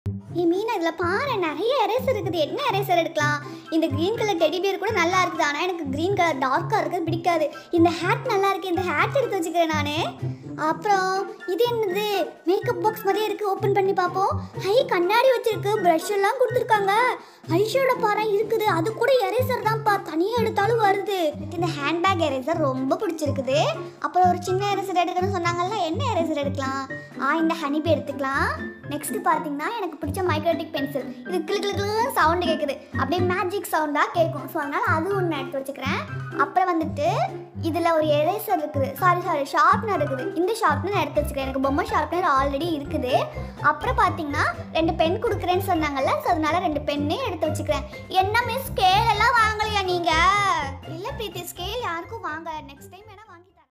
ஏ மீனா இதில் பாரு நிறைய எரேசர் இருக்குது என்ன எரேசர் எடுக்கலாம் இந்த க்ரீன் கலர் டெடி பியர் கூட நல்லா இருக்குது ஆனால் எனக்கு க்ரீன் கலர் டார்க்காக இருக்கிறது பிடிக்காது இந்த ஹேட் நல்லா இருக்கு இந்த ஹேட் எடுத்து வச்சுக்கிறேன் நான் அப்புறம் இது என்னது மேக்கப் பாக்ஸ் மாதிரியே இருக்குது ஓப்பன் பண்ணி பார்ப்போம் ஹை கண்ணாடி வச்சிருக்கு ப்ரஷ் எல்லாம் கொடுத்துருக்காங்க ஐஷோட பாறை இருக்குது அது கூட எரேசர் தான்ப்பா தனியாக எடுத்தாலும் வருது எனக்கு இந்த ஹேண்ட்பேக் எரேசர் ரொம்ப பிடிச்சிருக்குது அப்புறம் ஒரு சின்ன எரேசர் எடுக்கணும்னு சொன்னாங்கல்ல என்ன எரேசர் எடுக்கலாம் ஆ இந்த ஹனிபி எடுத்துக்கலாம் நெக்ஸ்ட் பார்த்தீங்கன்னா எனக்கு பிடிச்ச மைக்ரோட்டிக் பென்சில் இது கிளு கிளு கிளு சவுண்டு கேட்குது அப்படியே மேஜிக் சவுண்டாக கேட்கும் ஸோ அதனால் அது ஒன்று எடுத்து வச்சுக்கிறேன் அப்புறம் வந்துட்டு இதில் ஒரு எரேசர் இருக்குது சாரி சாரி ஷார்ப்னர் இருக்குது இந்த ஷார்ப்னர் எடுத்து வச்சுக்கிறேன் எனக்கு பொம்மை ஷார்ப்னர் ஆல்ரெடி இருக்குது அப்புறம் பார்த்தீங்கன்னா ரெண்டு பென் கொடுக்குறேன்னு சொன்னாங்கல்ல ஸோ அதனால ரெண்டு பென்னே எடுத்து வச்சுக்கிறேன் என்ன மிஸ் ஸ்கேல் எல்லாம் வாங்கலையா நீங்கள் இல்லை பிரீத்தி ஸ்கேல் யாருக்கும் வாங்க நெக்ஸ்ட் டைம்